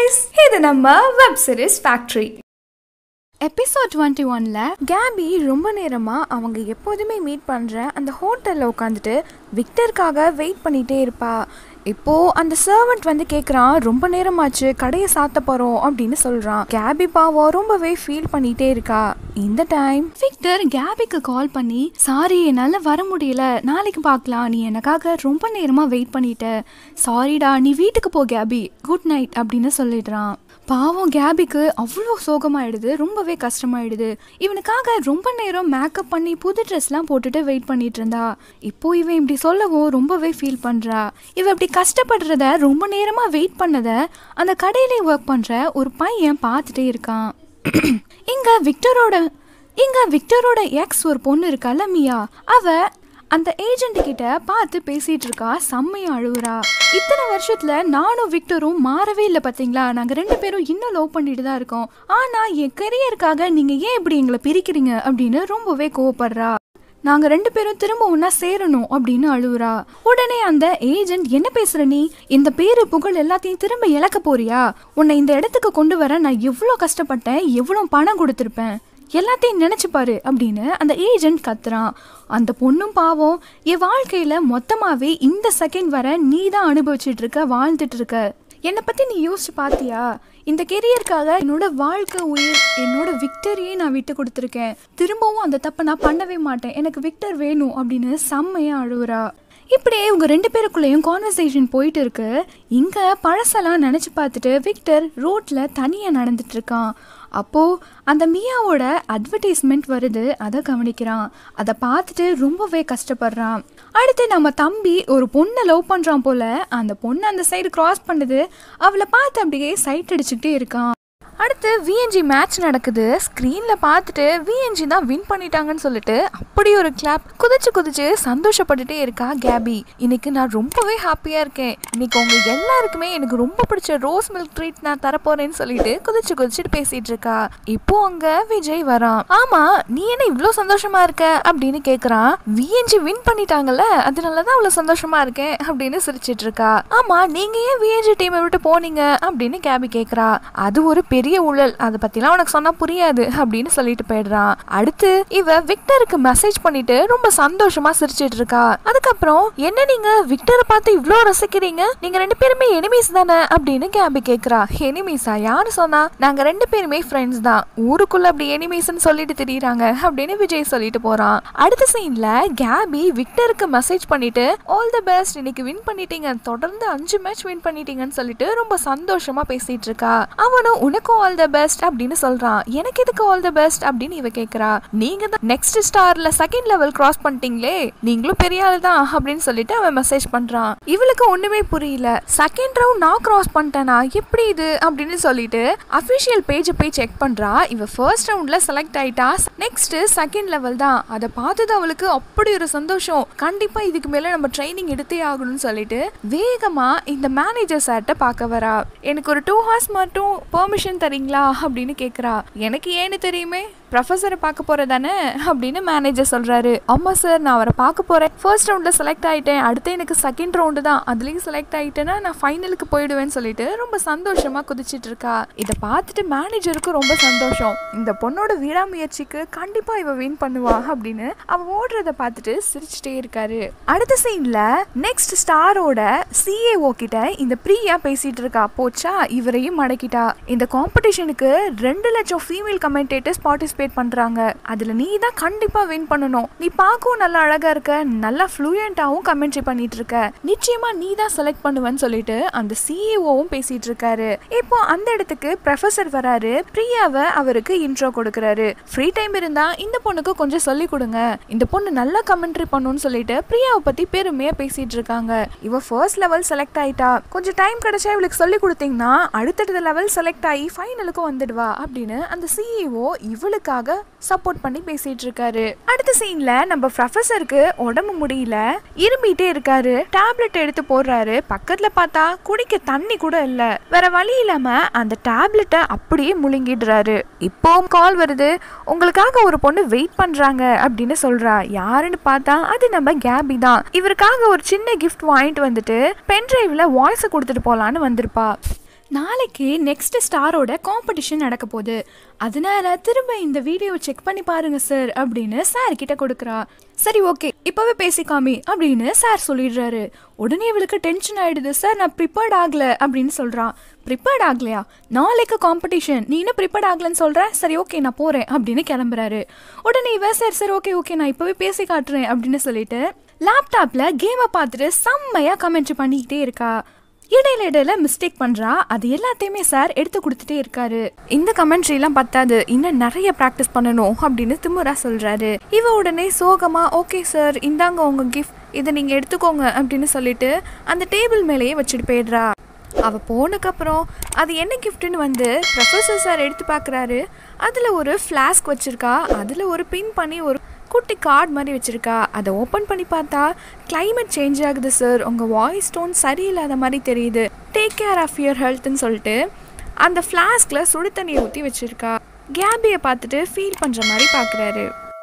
guys இது நம்ம web series factory episode twenty ஒன்ல கேபி ரொம்ப நேரமாக அவங்க எப்போதுமே மீட் பண்ணுற அந்த ஹோட்டலில் உட்காந்துட்டு விக்டருக்காக வெயிட் பண்ணிகிட்டே இருப்பா இப்போ அந்த சர்வெண்ட் வந்து கேட்குறான் ரொம்ப நேரமாச்சு கடையை சாத்த போகிறோம் அப்படின்னு சொல்கிறான் கேபி பாவம் ரொம்பவே ஃபீல் பண்ணிகிட்டே இருக்கா இந்த டைம் விக்டர் கேபிக்கு கால் பண்ணி சாரி என்னால் வர முடியல நாளைக்கு பார்க்கலாம் நீ எனக்காக ரொம்ப நேரமாக வெயிட் பண்ணிட்ட சாரிடா நீ வீட்டுக்கு போ கேபி குட் நைட் அப்படின்னு சொல்லிடுறான் பாவம் கேபிக்கு அவ்வளோ சோகமாயிடுது ரொம்பவே கஷ்டமாயிடுது இவனுக்காக ரொம்ப நேரம் மேக்கப் பண்ணி புது ட்ரெஸ்லாம் போட்டுட்டு வெயிட் பண்ணிட்டு இருந்தா இப்போ இவன் இப்படி சொல்லவும் ரொம்பவே ஃபீல் பண்றா இவ இப்படி கஷ்டப்படுறத ரொம்ப நேரமா வெயிட் பண்ணத அந்த கடையில ஒர்க் பண்ற ஒரு பையன் பார்த்துட்டே இருக்கான் இங்க விக்டரோட இங்க விக்டரோட எக்ஸ் ஒரு பொண்ணு இருக்கால மியா அவ அந்த ஏஜென்ட் கிட்ட பார்த்து பேசிட்டு இருக்கா செம்மையா அழுவுறா இத்தனை வருஷத்துல நானும் விக்டரும் மாறவே இல்லை பாத்தீங்களா நாங்க ரெண்டு பேரும் இன்னும் லவ் பண்ணிட்டு தான் இருக்கோம் ஆனா என் கெரியருக்காக நீங்க ஏன் இப்படி எங்களை பிரிக்கிறீங்க அப்படின்னு ரொம்பவே கோவப்படுறா நாங்க ரெண்டு பேரும் திரும்ப ஒன்னா சேரணும் அப்படின்னு அழுவுறா உடனே அந்த ஏஜென்ட் என்ன பேசுற நீ இந்த பேரு புகழ் எல்லாத்தையும் திரும்ப இழக்க போறியா உன்னை இந்த இடத்துக்கு கொண்டு வர நான் எவ்வளோ கஷ்டப்பட்டேன் எவ்வளோ பணம் கொடுத்துருப்பேன் எல்லாத்தையும் நினைச்சு பாரு அப்படின்னு அந்த ஏஜென்ட் கத்துறான் அந்த பொண்ணும் பாவம் என் வாழ்க்கையில மொத்தமாவே இந்த செகண்ட் வர நீ தான் அனுபவிச்சுட்டு இருக்க வாழ்ந்துட்டு இருக்க என்னை பத்தி நீ யோசிச்சு பாத்தியா இந்த கெரியருக்காக என்னோட வாழ்க்கை உயிர் என்னோட விக்டரியே நான் விட்டு கொடுத்துருக்கேன் திரும்பவும் அந்த தப்பை நான் பண்ணவே மாட்டேன் எனக்கு விக்டர் வேணும் அப்படின்னு செம்மையா அழுவுறா இப்படியே இவங்க ரெண்டு பேருக்குள்ளேயும் கான்வர்சேஷன் போயிட்டு இருக்கு இங்க பழசெல்லாம் நினைச்சு பார்த்துட்டு விக்டர் ரோட்ல தனியா நடந்துட்டு இருக்கான் அப்போ அந்த மியாவோட அட்வர்டைஸ்மெண்ட் வருது அதை கவனிக்கிறான் அதை பார்த்துட்டு ரொம்பவே கஷ்டப்படுறான் அடுத்து நம்ம தம்பி ஒரு பொண்ணை லவ் பண்றான் போல அந்த பொண்ணு அந்த சைடு கிராஸ் பண்ணுது அவளை பார்த்து அப்படியே சைட் அடிச்சுக்கிட்டே இருக்கான் அடுத்து விஎன்ஜி மேட்ச் நடக்குது ஸ்க்ரீனில் பார்த்துட்டு விஎன்ஜி தான் வின் பண்ணிட்டாங்கன்னு சொல்லிட்டு அப்படி ஒரு கிளாப் குதிச்சு குதிச்சு சந்தோஷப்பட்டுட்டே இருக்கா கேபி இன்னைக்கு நான் ரொம்பவே ஹாப்பியாக இருக்கேன் இன்னைக்கு உங்க எல்லாருக்குமே எனக்கு ரொம்ப பிடிச்ச ரோஸ் மில்க் ட்ரீட் நான் தரப்போறேன்னு சொல்லிட்டு குதிச்சு குதிச்சுட்டு பேசிட்டு இருக்கா இப்போ அங்க விஜய் வரான் ஆமா நீ என்ன இவ்வளோ சந்தோஷமா இருக்க அப்படின்னு கேக்குறான் விஎன்ஜி வின் பண்ணிட்டாங்கல்ல அதனால தான் அவ்வளோ சந்தோஷமா இருக்கேன் அப்படின்னு சிரிச்சிட்டு இருக்கா ஆமா நீங்க ஏன் விஎன்ஜி டீமை விட்டு போனீங்க அப்படின்னு கேபி கேக்குறா அது ஒரு பெரிய ஊழல் அதை பத்திலாம் உனக்கு சொன்னா புரியாது அப்படின்னு சொல்லிட்டு போயிடுறான் அடுத்து இவ விக்டருக்கு மெசேஜ் பண்ணிட்டு ரொம்ப சந்தோஷமா சிரிச்சிட்டு இருக்கா அதுக்கப்புறம் என்ன நீங்க விக்டரை பார்த்து இவ்ளோ ரசிக்கிறீங்க நீங்க ரெண்டு பேருமே எனிமீஸ் தானே அப்படின்னு கேபி கேக்குறா எனிமீஸா யாரு சொன்னா நாங்க ரெண்டு பேருமே ஃப்ரெண்ட்ஸ் தான் ஊருக்குள்ள அப்படி எனிமீஸ்னு சொல்லிட்டு திரியறாங்க அப்படின்னு விஜய் சொல்லிட்டு போறான் அடுத்த சீன்ல கேபி விக்டருக்கு மெசேஜ் பண்ணிட்டு ஆல் தி பெஸ்ட் இன்னைக்கு வின் பண்ணிட்டீங்க தொடர்ந்து அஞ்சு மேட்ச் வின் பண்ணிட்டீங்கன்னு சொல்லிட்டு ரொம்ப சந்தோஷமா பேசிட்டு இருக்கா அவனும் உனக்கும் ஆல் த பெஸ்ட் அப்படின்னு சொல்றான் எனக்கு எதுக்கு ஆல் த பெஸ்ட் அப்படின்னு இவ கேக்குறா நீங்க தான் நெக்ஸ்ட் ஸ்டார்ல செகண்ட் லெவல் கிராஸ் பண்ணிட்டீங்களே நீங்களும் பெரிய ஆள் தான் அப்படின்னு சொல்லிட்டு அவன் மெசேஜ் பண்றான் இவளுக்கு ஒண்ணுமே புரியல செகண்ட் ரவுண்ட் நான் கிராஸ் பண்ணிட்டேனா எப்படி இது அப்படின்னு சொல்லிட்டு அபிஷியல் பேஜை போய் செக் பண்றா இவ ஃபர்ஸ்ட் ரவுண்ட்ல செலக்ட் ஆயிட்டா நெக்ஸ்ட் செகண்ட் லெவல் தான் அதை பார்த்தது அவளுக்கு அப்படி ஒரு சந்தோஷம் கண்டிப்பா இதுக்கு மேல நம்ம ட்ரைனிங் எடுத்தே ஆகணும்னு சொல்லிட்டு வேகமா இந்த மேனேஜர் சார்ட்ட பார்க்க வரா எனக்கு ஒரு டூ ஹார்ஸ் மட்டும் பெர்மிஷன் தரீங்களா அப்படின்னு கேக்குறா எனக்கு ஏன்னு தெரியுமே ப்ரொஃபஸரை பார்க்க போறதானே அப்படின்னு மேனேஜர் சொல்றாரு ஆமா சார் நான் அவரை பார்க்க போறேன் ஃபர்ஸ்ட் ரவுண்ட்ல செலக்ட் ஆயிட்டேன் அடுத்து எனக்கு செகண்ட் ரவுண்டு தான் அதுலயும் செலக்ட் ஆயிட்டேன்னா நான் ஃபைனலுக்கு போயிடுவேன்னு சொல்லிட்டு ரொம்ப சந்தோஷமா குதிச்சிட்டு இருக்கா இதை பார்த்துட்டு மேனேஜருக்கு ரொம்ப சந்தோஷம் இந்த பொண்ணோட விடாமுயற்சிக்கு கண்டிப்பா இவ வின் பண்ணுவா அப்படின்னு அவ ஓடுறத பார்த்துட்டு சிரிச்சுட்டே இருக்காரு அடுத்த சீன்ல நெக்ஸ்ட் ஸ்டாரோட சிஏஓ கிட்ட இந்த பிரியா பேசிட்டு இருக்கா போச்சா இவரையும் மடக்கிட்டா இந்த காம்படிஷனுக்கு ரெண்டு லட்சம் ஃபீமேல் கமெண்டேட்டர்ஸ் பார்ட்டிசிபேட் பண்றாங்க அதுல நீ தான் கண்டிப்பா வின் பண்ணணும் நீ பார்க்கவும் நல்லா அழகா இருக்க நல்லா ஃப்ளூயண்டாவும் கமெண்ட்ரி பண்ணிட்டு இருக்க நிச்சயமா நீ தான் செலக்ட் பண்ணுவேன்னு சொல்லிட்டு அந்த சிஇஓவும் பேசிட்டு இருக்காரு இப்போ அந்த இடத்துக்கு ப்ரொஃபசர் வராரு பிரியாவை அவருக்கு இன்ட்ரோ கொடுக்கறாரு ஃப்ரீ டைம் இருந்தா இந்த பொண்ணுக்கு கொஞ்சம் சொல்லி கொடுங்க இந்த பொண்ணு நல்லா கமெண்ட்ரி பண்ணுன்னு சொல்லிட்டு பிரியாவை பத்தி பெருமையா பேசிட்டு இருக்காங்க இவ ஃபர்ஸ்ட் லெவல் செலக்ட் ஆயிட்டா கொஞ்சம் டைம் கிடைச்சா இவளுக்கு சொல்லி கொடுத்தீங்கன்னா அடுத்தடுத்த லெவல் செலக்ட் ஆகி ஃபைனலுக்கும் வந்துடுவா அப்படின்னு அந்த சிஇஓ இவளுக்காக சப்போர்ட் பண்ணி பேசிட்டு இருக்காரு அடுத்த சீன்ல நம்ம ப்ரொஃபசருக்கு உடம்பு முடியல இரும்பிட்டே இருக்காரு டேப்லெட் எடுத்து போடுறாரு பக்கத்துல பார்த்தா குடிக்க தண்ணி கூட இல்ல வேற வழி இல்லாம அந்த டேப்லெட்டை அப்படியே முழுங்கிடுறாரு இப்போ கால் வருது உங்களுக்காக ஒரு பொண்ணு வெயிட் பண்றாங்க அப்படின்னு சொல்றா யாருன்னு பார்த்தா அது நம்ம கேபி தான் இவருக்காக ஒரு சின்ன கிஃப்ட் வாங்கிட்டு வந்துட்டு பென் டிரைவ்ல வாய்ஸ் கொடுத்துட்டு போலான்னு வந்திருப்பா நாளைக்கு நெக்ஸ்ட் ஸ்டாரோட காம்படிஷன் நடக்க போகுது அதனால திரும்ப இந்த வீடியோ செக் பண்ணி பாருங்க சார் அப்படின்னு சார் கிட்ட கொடுக்குறா சரி ஓகே இப்பவே பேசிக்காமி அப்படின்னு சார் சொல்லிடுறாரு உடனே இவளுக்கு டென்ஷன் ஆயிடுது சார் நான் ப்ரிப்பேர்ட் ஆகல அப்படின்னு சொல்றான் ப்ரிப்பேர்ட் ஆகலையா நாளைக்கு காம்படிஷன் நீ இன்னும் ப்ரிப்பேர்ட் ஆகலன்னு சொல்ற சரி ஓகே நான் போறேன் அப்படின்னு கிளம்புறாரு உடனே இவ சரி சரி ஓகே ஓகே நான் இப்பவே பேசி காட்டுறேன் அப்படின்னு சொல்லிட்டு லேப்டாப்ல கேமை பார்த்துட்டு செம்மையா கமெண்ட் பண்ணிக்கிட்டே இருக்கா இடையில இடையில மிஸ்டேக் பண்றா அது எல்லாத்தையுமே சார் எடுத்து கொடுத்துட்டே இருக்காரு இந்த கமெண்ட்ரிலாம் பத்தாது இன்னும் நிறைய ப்ராக்டிஸ் பண்ணணும் அப்படின்னு திமுரா சொல்றாரு இவ உடனே சோகமா ஓகே சார் இந்தாங்க உங்க கிஃப்ட் இதை நீங்க எடுத்துக்கோங்க அப்படின்னு சொல்லிட்டு அந்த டேபிள் மேலேயே வச்சுட்டு போயிடுறா அவ போனக்கப்புறம் அது என்ன கிஃப்ட்னு வந்து ப்ரொஃபஸர் சார் எடுத்து பார்க்குறாரு அதில் ஒரு ஃப்ளாஸ்க் வச்சுருக்கா அதில் ஒரு பின் பண்ணி ஒரு குட்டி கார்டு மாதிரி வச்சுருக்கா அதை ஓப்பன் பண்ணி பார்த்தா climate சேஞ்ச் ஆகுது சார் உங்கள் வாய்ஸ் டோன் சரியில்லாத மாதிரி தெரியுது டேக் கேர் ஆஃப் யுவர் ஹெல்த்னு சொல்லிட்டு அந்த ஃப்ளாஸ்கில் சுடு தண்ணியை ஊற்றி வச்சுருக்கா கேபியை பார்த்துட்டு ஃபீல் பண்ணுற மாதிரி பார்க்குறாரு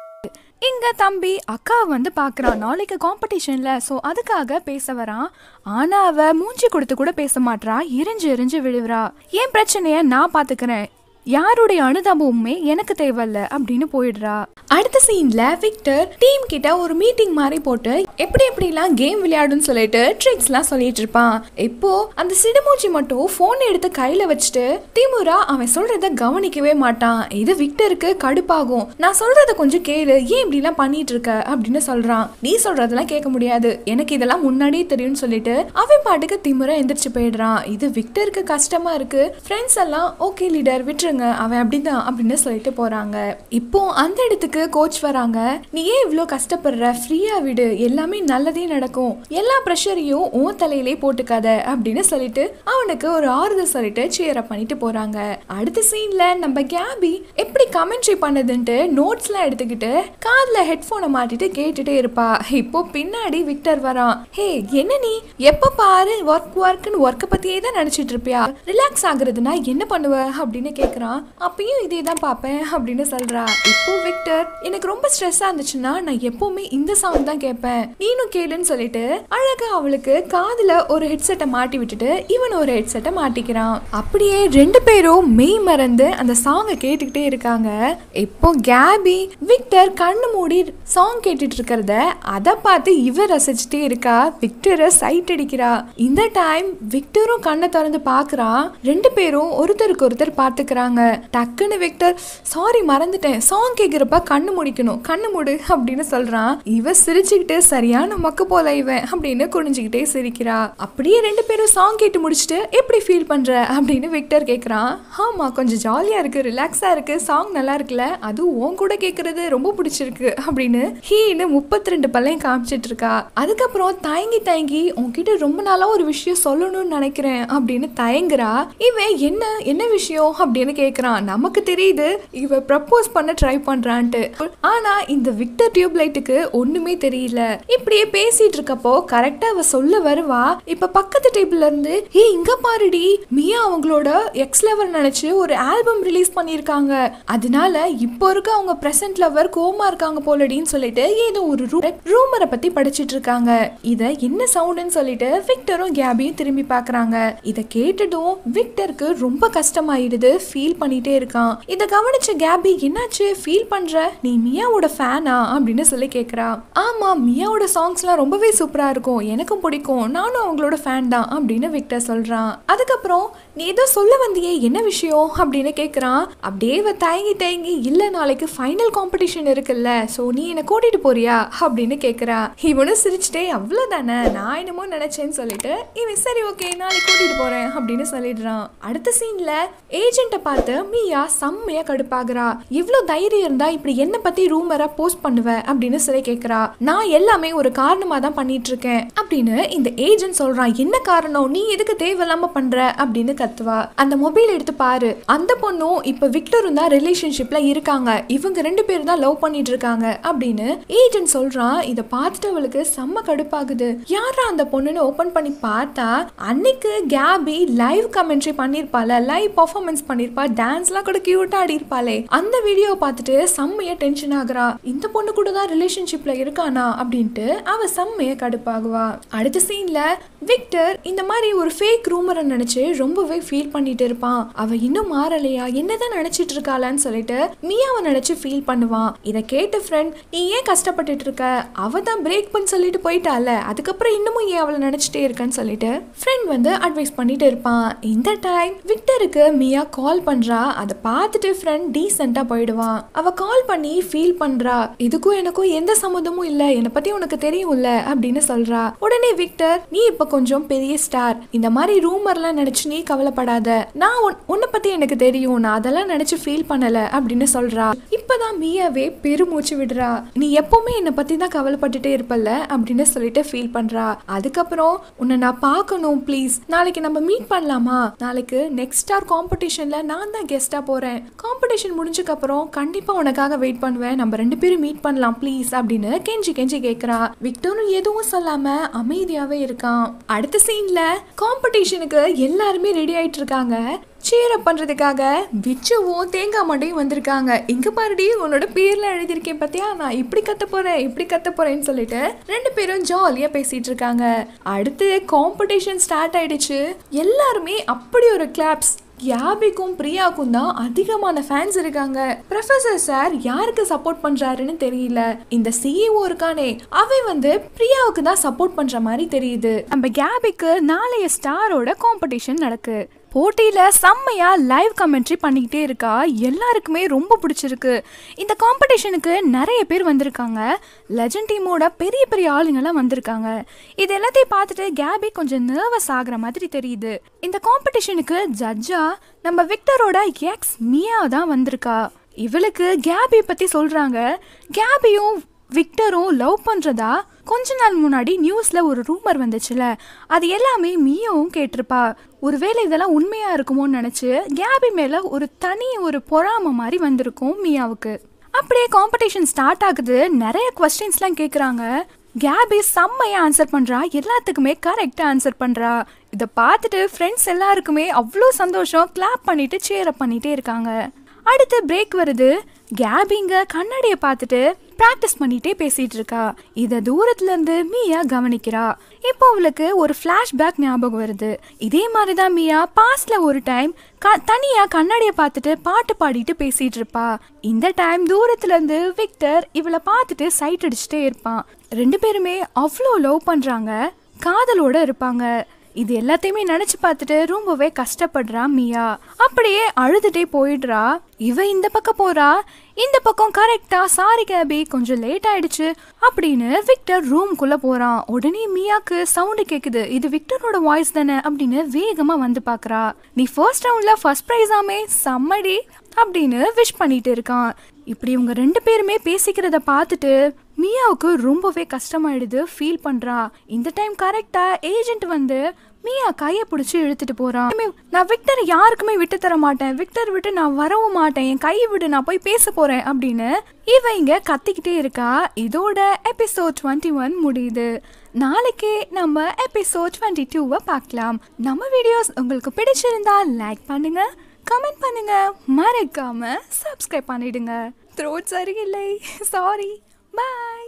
இங்க தம்பி அக்கா வந்து பார்க்கறான் நாளைக்கு காம்படிஷன்ல ஸோ அதுக்காக பேச வரான் ஆனா அவ மூஞ்சி கொடுத்து கூட பேச மாட்றா எரிஞ்சு எரிஞ்சு விழுவுறா என் பிரச்சனைய நான் பாத்துக்கிறேன் யாருடைய அனுதாபமுமே எனக்கு தேவையில்ல அப்படின்னு போயிடுறா அடுத்த சீன்ல விக்டர் டீம் கிட்ட ஒரு மீட்டிங் மாதிரி போட்டு எப்படி எப்படிலாம் கேம் விளையாடுன்னு சொல்லிட்டு ட்ரிக்ஸ்லாம் சொல்லிட்டு இருப்பான் இப்போ அந்த சிடுமூச்சி மட்டும் போன் எடுத்து கையில வச்சுட்டு திமுரா அவன் சொல்றத கவனிக்கவே மாட்டான் இது விக்டருக்கு கடுப்பாகும் நான் சொல்றத கொஞ்சம் கேளு ஏன் இப்படிலாம் பண்ணிட்டு இருக்க அப்படின்னு சொல்றான் நீ சொல்றதெல்லாம் கேட்க முடியாது எனக்கு இதெல்லாம் முன்னாடியே தெரியும்னு சொல்லிட்டு அவன் பாட்டுக்கு திமுறா எந்திரிச்சு போயிடுறான் இது விக்டருக்கு கஷ்டமா இருக்கு ஃப்ரெண்ட்ஸ் எல்லாம் ஓகே லீடர் விட்டுருங்க அவன் அப்படிதான் அப்படின்னு சொல்லிட்டு போறாங்க இப்போ அந்த இடத்துக்கு கோச் வராங்க நீ ஏன் இவ்வளோ கஷ்டப்படுற ஃப்ரீயா விடு எல்லாமே நல்லதே நடக்கும் எல்லா ப்ரெஷரையும் உன் தலையிலே போட்டுக்காத அப்படின்னு சொல்லிட்டு அவனுக்கு ஒரு ஆறுதல் சொல்லிட்டு சேர் அப் பண்ணிட்டு போறாங்க அடுத்த சீன்ல நம்ம கேபி எப்படி கமெண்ட்ரி பண்ணதுன்ட்டு நோட்ஸ்லாம் எடுத்துக்கிட்டு காதுல ஹெட்ஃபோனை மாட்டிட்டு கேட்டுட்டே இருப்பா இப்போ பின்னாடி விக்டர் வரான் ஹே என்ன நீ எப்ப பாரு ஒர்க் ஒர்க்னு ஒர்க்கை பத்தியே தான் நினைச்சிட்டு இருப்பியா ரிலாக்ஸ் ஆகுறதுனா என்ன பண்ணுவ அப்படின்னு கேக்குறான் அப்பயும் இதே தான் பார்ப்பேன் அப்படின்னு சொல்றா இப்போ விக்டர் எனக்கு ரொம்ப ஸ்ட்ரெஸ்ஸா இருந்துச்சுன்னா நான் எப்பவுமே இந்த சாங் தான் கேட்பேன் நீனும் கேளுன்னு சொல்லிட்டு அழகா அவளுக்கு காதுல ஒரு ஹெட்செட்டை மாட்டி விட்டுட்டு இவன் ஒரு ஹெட்செட்டை மாட்டிக்கிறான் அப்படியே ரெண்டு பேரும் மெய் மறந்து அந்த சாங்கை கேட்டுக்கிட்டே இருக்காங்க இப்போ கேபி விக்டர் கண்ணு மூடி சாங் கேட்டுட்டு இருக்கிறத அதை பார்த்து இவ ரசிச்சுட்டே இருக்கா விக்டரை சைட் அடிக்கிறா இந்த டைம் விக்டரும் கண்ணை திறந்து பார்க்கறான் ரெண்டு பேரும் ஒருத்தருக்கு ஒருத்தர் பார்த்துக்கிறாங்க டக்குன்னு விக்டர் சாரி மறந்துட்டேன் சாங் கேட்குறப்ப கண்ணு முடிக்கணும் கண்ணு மூடு அப்படின்னு சொல்றான் இவ சிரிச்சுக்கிட்டு சரியான மக்கு போல இவன் அப்படின்னு குனிஞ்சுக்கிட்டே சிரிக்கிறா அப்படியே ரெண்டு பேரும் சாங் கேட்டு முடிச்சுட்டு எப்படி ஃபீல் பண்ற அப்படின்னு விக்டர் கேட்குறான் ஆமா கொஞ்சம் ஜாலியா இருக்கு ரிலாக்ஸா இருக்கு சாங் நல்லா இருக்குல்ல அதுவும் உன் கூட கேட்கறது ரொம்ப பிடிச்சிருக்கு அப்படின்னு ஹீன்னு முப்பத்தி ரெண்டு பல்லையும் காமிச்சிட்டு இருக்கா அதுக்கப்புறம் தயங்கி தயங்கி உன்கிட்ட ரொம்ப நாளா ஒரு விஷயம் சொல்லணும்னு நினைக்கிறேன் அப்படின்னு தயங்குறா இவன் என்ன என்ன விஷயம் அப்படின்னு கேக்குறான் நமக்கு தெரியுது இவ ப்ரப்போஸ் பண்ண ட்ரை பண்றான்ட்டு ஆனா இந்த விக்டர் டியூப் லைட்டுக்கு ஒண்ணுமே தெரியல இப்படியே பேசிட்டு இருக்கப்போ கரெக்டா அவ சொல்ல வருவா இப்ப பக்கத்து டேபிள்ல இருந்து ஏ இங்க பாருடி மியா அவங்களோட எக்ஸ் லெவல் நினைச்சு ஒரு ஆல்பம் ரிலீஸ் பண்ணிருக்காங்க அதனால இப்போ இருக்க அவங்க பிரசன்ட் லவர் கோமா இருக்காங்க போலடின்னு சொல்லிட்டு ஏதோ ஒரு ரூமரை பத்தி படிச்சிட்டு இருக்காங்க இத என்ன சவுண்டுன்னு சொல்லிட்டு விக்டரும் கேபியும் திரும்பி பாக்குறாங்க இத கேட்டதும் விக்டருக்கு ரொம்ப கஷ்டமாயிடுது ஃபீல் பண்ணிட்டே இருக்கான் இத கவனிச்ச கேபி என்னாச்சு ஃபீல் பண்ற நீ மியாவோட ஃபேனா அப்படின்னு சொல்லி கேக்குறா ஆமா மியாவோட சாங்ஸ்லாம் ரொம்பவே சூப்பரா இருக்கும் எனக்கும் பிடிக்கும் நானும் அவங்களோட ஃபேன் தான் அப்படின்னு விக்டர் சொல்றான் அதுக்கப்புறம் நீ ஏதோ சொல்ல வந்தியே என்ன விஷயம் அப்படின்னு கேக்குறான் அப்படியே இவ தயங்கி தயங்கி இல்ல நாளைக்கு ஃபைனல் காம்படிஷன் இருக்குல்ல சோ நீ என்ன கூட்டிட்டு போறியா அப்படின்னு கேக்குறா இவனும் சிரிச்சுட்டே அவ்வளவுதானே நான் என்னமோ நினைச்சேன்னு சொல்லிட்டு இவன் சரி ஓகே நாளைக்கு கூட்டிட்டு போறேன் அப்படின்னு சொல்லிடுறான் அடுத்த சீன்ல ஏஜென்ட்டை பார்த்து மீயா செம்மையா கடுப்பாகிறா இவ்வளவு தைரியம் இருந்தா இப்படி என்ன பத்தி ரூமரா போஸ்ட் பண்ணுவ அப்படின்னு சொல்லி கேக்குறா நான் எல்லாமே ஒரு காரணமா தான் பண்ணிட்டு இருக்கேன் அப்படின்னு இந்த ஏஜென்ட் சொல்றான் என்ன காரணம் நீ எதுக்கு தேவையில்லாம பண்ற அப்படின்னு கத்துவா அந்த மொபைல் எடுத்து பாரு அந்த பொண்ணும் இப்ப விக்டரும் தான் ரிலேஷன்ஷிப்ல இருக்காங்க இவங்க ரெண்டு பேரும் தான் லவ் பண்ணிட்டு இருக்காங்க அப்படின்னு ஏஜென்ட் சொல்றான் இத பார்த்துட்டு அவளுக்கு செம்ம கடுப்பாகுது யாரா அந்த பொண்ணுன்னு ஓபன் பண்ணி பார்த்தா அன்னைக்கு கேபி லைவ் கமெண்ட்ரி பண்ணிருப்பால லைவ் பர்ஃபார்மன்ஸ் பண்ணிருப்பா டான்ஸ்லாம் கூட கியூட்டா ஆடி இருப்பாளே அந்த வீடியோ பார்த்துட்டு செம்மையா டென்ஷன் ஆகுறா இந்த பொண்ணு கூட தான் ரிலேஷன்ஷிப்ல இருக்கானா அப்படின்ட்டு அவ செம்மைய கடுப்பாகுவா அடுத்த சீன்ல விக்டர் இந்த மாதிரி ஒரு ஃபேக் ரூமரை நினைச்சு ரொம்பவே ஃபீல் பண்ணிட்டு இருப்பான் அவ இன்னும் மாறலையா என்னதான் நினைச்சிட்டு இருக்காளான்னு சொல்லிட்டு மியாவை நினைச்சு ஃபீல் பண்ணுவான் இதை கேட்ட ஃப்ரெண்ட் நீ ஏன் கஷ்டப்பட்டுட்டு இருக்க அவ தான் பிரேக் பண்ணி சொல்லிட்டு போயிட்டால அதுக்கப்புறம் இன்னமும் ஏன் அவளை நினைச்சிட்டே இருக்கன்னு சொல்லிட்டு ஃப்ரெண்ட் வந்து அட்வைஸ் பண்ணிட்டு இருப்பான் இந்த டைம் விக்டருக்கு மியா கால் பண்றா அதை பார்த்துட்டு ஃப்ரெண்ட் டீசெண்டா போயிடுவான் அவ கால் பண்ணி ஃபீல் பண்றா இதுக்கும் எனக்கும் எந்த சம்மந்தமும் இல்ல என்னை பத்தி உனக்கு தெரியும்ல அப்படின்னு சொல்றா உடனே விக்டர் நீ இப்ப கொஞ்சம் பெரிய ஸ்டார் இந்த மாதிரி ரூமர்லாம் நினைச்சு நீ கவலைப்படாத நான் உன்- உன்னை பத்தி எனக்கு தெரியும் நான் அதெல்லாம் நினைச்சு ஃபீல் பண்ணல அப்படின்னு சொல்றா இப்பதான் மியாவே பெருமூச்சு விடுறா நீ எப்பவுமே என்னை பத்தி தான் கவலைப்பட்டுட்டே இருப்பல்ல அப்படின்னு சொல்லிட்டு ஃபீல் பண்றா அதுக்கப்புறம் உன்னை நான் பார்க்கணும் ப்ளீஸ் நாளைக்கு நம்ம மீட் பண்ணலாமா நாளைக்கு நெக்ஸ்ட் ஸ்டார் காம்படிஷன்ல நான் தான் கெஸ்டா போறேன் காம்படிஷன் முடிஞ்சதுக்கு அப்புறம் கண்டிப்பா உனக்காக வெயிட் பண்ணுவேன் நம்ம ரெண்டு பேரும் மீட் பண்ணலாம் ப்ளீஸ் அப்படின்னு கெஞ்சி கெஞ்சி கேக்குறா விக்டரும் எதுவும் சொல்லாம அமைதியாவே இருக்கான் அடுத்த சீன்ல காம்படிஷனுக்கு எல்லாருமே ரெடி ஆயிட்டு இருக்காங்க cheer up பண்றதுக்காக விச்சுவும் தேங்காய் மண்டையும் வந்திருக்காங்க இங்க பாருடி உன்னோட பேர்ல எழுதியிருக்கேன் பாத்தியா நான் இப்படி கத்த போறேன் இப்படி கத்த போறேன்னு சொல்லிட்டு ரெண்டு பேரும் ஜாலியா பேசிட்டு இருக்காங்க அடுத்து காம்படிஷன் ஸ்டார்ட் ஆயிடுச்சு எல்லாருமே அப்படி ஒரு கிளாப்ஸ் யாபிக்கும் பிரியாக்கும் தான் அதிகமான ஃபேன்ஸ் இருக்காங்க ப்ரொஃபசர் சார் யாருக்கு சப்போர்ட் பண்றாருன்னு தெரியல இந்த சிஇஓ இருக்கானே அவன் வந்து பிரியாவுக்கு தான் சப்போர்ட் பண்ற மாதிரி தெரியுது நம்ம கேபிக்கு நாளைய ஸ்டாரோட காம்படிஷன் நடக்கு போட்டியில செம்மையா லைவ் கமெண்ட்ரி பண்ணிக்கிட்டே இருக்கா எல்லாருக்குமே ரொம்ப பிடிச்சிருக்கு இந்த காம்படிஷனுக்கு நிறைய பேர் வந்திருக்காங்க லெஜண்ட் டீமோட பெரிய பெரிய ஆளுங்கெல்லாம் வந்திருக்காங்க இது எல்லாத்தையும் பார்த்துட்டு கேபி கொஞ்சம் நர்வஸ் ஆகுற மாதிரி தெரியுது இந்த காம்படிஷனுக்கு ஜட்ஜா நம்ம விக்டரோட எக்ஸ் மியா தான் வந்திருக்கா இவளுக்கு கேபி பத்தி சொல்றாங்க கேபியும் விக்டரும் லவ் பண்றதா கொஞ்ச நாள் முன்னாடி நியூஸ்ல ஒரு ரூமர் வந்துச்சுல அது எல்லாமே மியாவும் கேட்டிருப்பா ஒருவேளை இதெல்லாம் உண்மையா இருக்குமோன்னு நினைச்சு கேபி மேல ஒரு தனி ஒரு பொறாம மாதிரி வந்திருக்கும் மியாவுக்கு அப்படியே காம்படிஷன் ஸ்டார்ட் ஆகுது நிறைய கொஸ்டின்ஸ்லாம் கேட்குறாங்க கேபி செம்மையா ஆன்சர் பண்றா எல்லாத்துக்குமே கரெக்டா ஆன்சர் பண்றா இதை பார்த்துட்டு ஃப்ரெண்ட்ஸ் எல்லாருக்குமே அவ்வளோ சந்தோஷம் கிளாப் பண்ணிட்டு சேர பண்ணிட்டே இருக்காங்க அடுத்து பிரேக் வருது கேபிங்க கண்ணாடியை பார்த்துட்டு ப்ராக்டிஸ் பண்ணிட்டே பேசிட்டு இருக்கா இதை தூரத்துல இருந்து மீயா கவனிக்கிறா இப்போ அவளுக்கு ஒரு ஃப்ளாஷ்பேக் ஞாபகம் வருது இதே மாதிரி தான் மீயா பாஸ்ட்ல ஒரு டைம் க தனியா கண்ணாடியை பார்த்துட்டு பாட்டு பாடிட்டு பேசிட்டு இருப்பா இந்த டைம் தூரத்துல இருந்து விக்டர் இவளை பார்த்துட்டு சைட் அடிச்சுட்டே இருப்பான் ரெண்டு பேருமே அவ்வளோ லவ் பண்றாங்க காதலோட இருப்பாங்க இது எல்லாத்தையுமே நினைச்சு பார்த்துட்டு ரொம்பவே கஷ்டப்படுறா மியா அப்படியே அழுதுட்டே போயிடுறா இவ இந்த பக்கம் போறா இந்த பக்கம் கரெக்டா சாரி கேபி கொஞ்சம் லேட் ஆயிடுச்சு அப்படின்னு விக்டர் ரூம்குள்ள போறான் உடனே மியாக்கு சவுண்டு கேக்குது இது விக்டரோட வாய்ஸ் தானே அப்படின்னு வேகமா வந்து பாக்குறா நீ ஃபர்ஸ்ட் ரவுண்ட்ல ஃபர்ஸ்ட் ப்ரைஸாமே செம்மடி அப்படின்னு விஷ் பண்ணிட்டு இருக்கான் இப்படி இவங்க ரெண்டு பேருமே பேசிக்கிறத பார்த்துட்டு மியாவுக்கு ரொம்பவே கஷ்டமாயிடுது ஃபீல் பண்றா இந்த டைம் கரெக்டா ஏஜென்ட் வந்து மியா கையை பிடிச்சி இழுத்துட்டு போறான் இனிமே நான் விக்டர் யாருக்குமே விட்டு தர மாட்டேன் விக்டர் விட்டு நான் வரவும் மாட்டேன் என் கையை விட்டு நான் போய் பேச போறேன் அப்படின்னு இவ இங்க கத்திக்கிட்டே இருக்கா இதோட எபிசோட் டுவெண்ட்டி ஒன் முடியுது நாளைக்கே நம்ம எபிசோட் டுவெண்ட்டி டூவை பார்க்கலாம் நம்ம வீடியோஸ் உங்களுக்கு பிடிச்சிருந்தா லைக் பண்ணுங்க கமெண்ட் பண்ணுங்க மறக்காம சப்ஸ்கிரைப் பண்ணிடுங்க த்ரோட் சரியில்லை சாரி பாய்